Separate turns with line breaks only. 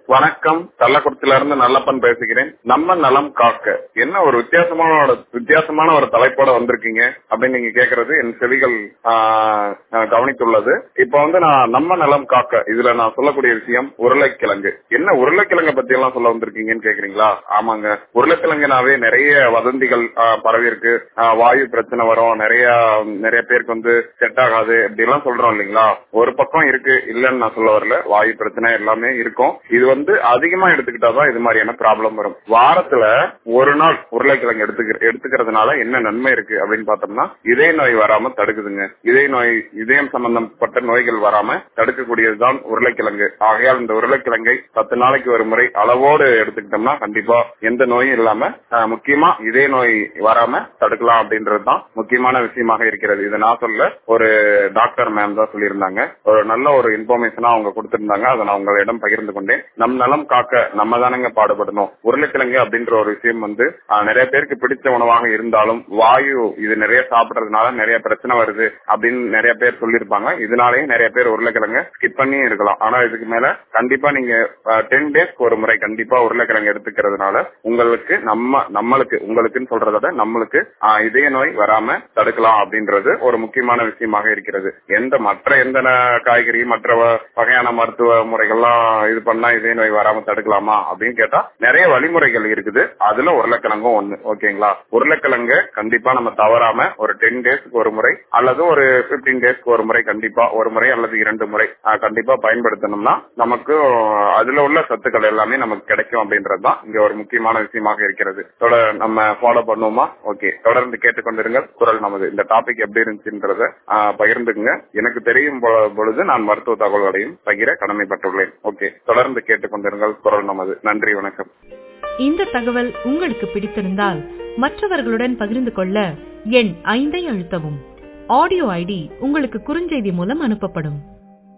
வணக்கம் கள்ளக்குறிச்சியில இருந்து நல்லப்பன் பேசுகிறேன் நம்ம நலம் காக்க என்ன ஒரு வித்தியாசமான வித்தியாசமான ஒரு தலைப்போட வந்திருக்கீங்க அப்படின்னு நீங்க கேக்குறது என் செவிகள் ஆஹ், ஆஹ், கவனித்துள்ளது இப்ப வந்து நான் நம்ம நலம் காக்க இதுல நான் சொல்லக்கூடிய விஷயம் உருளைக்கிழங்கு என்ன உருளைக்கிழங்க பத்தி எல்லாம் சொல்ல வந்திருக்கீங்கன்னு கேக்குறீங்களா ஆமாங்க உருளைக்கிழங்குனாவே நிறைய வதந்திகள் ஆஹ், பரவி இருக்கு ஆஹ், வாயு பிரச்சனை வரும் நிறைய நிறைய பேருக்கு வந்து செட் ஆகாது இப்படி எல்லாம் சொல்றோம் இல்லைங்களா ஒரு பக்கம் இருக்கு இல்லன்னு நான் சொல்ல வரல வாயு பிரச்சனை எல்லாமே இருக்கும் இது வந்து அதிகமா எடுத்துக்கிட்டாதான் இது மாதிரியான ப்ராப்ளம் வரும் வாரத்துல ஒரு நாள் உருளைக்கிழங்கு எடுத்துக்கிற எடுத்துக்கிறதுனால என்ன நன்மை இருக்கு அப்படின்னு பார்த்தோம்னா இதய நோய் வராம தடுக்குதுங்க இதய நோய் இதயம் சம்பந்தப்பட்ட நோய்கள் வராம தடுக்கக்கூடியதுதான் உருளைக்கிழங்கு ஆகையால் இந்த உருளைக்கிழங்கை பத்து நாளைக்கு ஒரு முறை அளவோடு எடுத்துக்கிட்டோம்னா கண்டிப்பா எந்த நோயும் இல்லாம ஆஹ், முக்கியமா இதய நோய் வராம தடுக்கலாம் அப்படின்றது தான் முக்கியமான விஷயமாக இருக்கிறது இதை நான் சொல்ல ஒரு டாக்டர் மேம் தான் சொல்லியிருந்தாங்க ஒரு நல்ல ஒரு இன்ஃபர்மேஷனா அவங்க கொடுத்திருந்தாங்க அதை நான் உங்களிடம் பகிர்ந்து கொண்டேன் நம் நலம் காக்க நம்ம தானங்க பாடுபடணும் உருளைக்கிழங்கு அப்படின்ற ஒரு விஷயம் வந்து ஆஹ், நிறைய பேருக்கு பிடிச்ச உணவாக இருந்தாலும் வாயு இது நிறைய சாப்பிடுறதுனால நிறைய பிரச்சனை வருது அப்படின்னு நிறைய பேர் சொல்லியிருப்பாங்க இதனாலேயே நிறைய பேர் உருளைக்கிழங்கு ஸ்கிப் பண்ணி இருக்கலாம் ஆனா இதுக்கு மேல கண்டிப்பா நீங்க டென் டேஸ்க்கு ஒரு முறை கண்டிப்பா உருளைக்கிழங்கு எடுத்துக்கிறதுனால உங்களுக்கு நம்ம நம்மளுக்கு உங்களுக்குன்னு சொல்றத விட நம்மளுக்கு ஆஹ், இதய நோய் வராம தடுக்கலாம் அப்படின்றது ஒரு முக்கியமான விஷயமாக இருக்கிறது எந்த மற்ற எந்த ந- காய்கறி மற்ற வ- வகையான மருத்துவ முறைகள்லாம் இது பண்ணா இதய நோய் வராம தடுக்கலாமா அப்படின்னு கேட்டா நிறைய வழிமுறைகள் இருக்குது அதுல உருளைக்கிழங்கும் ஒண்ணு ஓகேங்களா உருளைக்கிழங்கு கண்டிப்பா நம்ம தவறாம ஒரு டென் டேஸ்க்கு ஒரு முறை அல்லது ஒரு பிப்டீன் டேஸ்க்கு ஒரு முறை கண்டிப்பா ஒரு முறை அல்லது இரண்டு முறை ஆஹ், கண்டிப்பா பயன்படுத்தணும்னா நமக்கு அதுல உள்ள சத்துக்கள் எல்லாமே நமக்கு கிடைக்கும் அப்படின்றதுதான் இங்க ஒரு முக்கியமான விஷயமாக இருக்கிறது தொட- நம்ம ஃபாலோ பண்ணுவோமா ஓகே தொடர்ந்து கேட்டுக்கொண்டிருங்கள் குரல் நமது இந்த டாபிக் எப்படி இருந்துச்சுன்றத ஆஹ், பகிர்ந்துக்குங்க எனக்கு தெரியும் பொ- பொழுது நான் மருத்துவ தகவல்களையும் பகிர கடமைப்பட்டுள்ளேன் ஓகே தொடர்ந்து கேட்டுக்கொண்டிருங்கள் குரல் நமது நன்றி வணக்கம்
இந்த தகவல் உங்களுக்கு பிடித்திருந்தால் மற்றவர்களுடன் பகிர்ந்து கொள்ள எண் ஐந்தை அழுத்தவும் ஆடியோ ஐடி உங்களுக்கு குறுஞ்செய்தி மூலம் அனுப்பப்படும்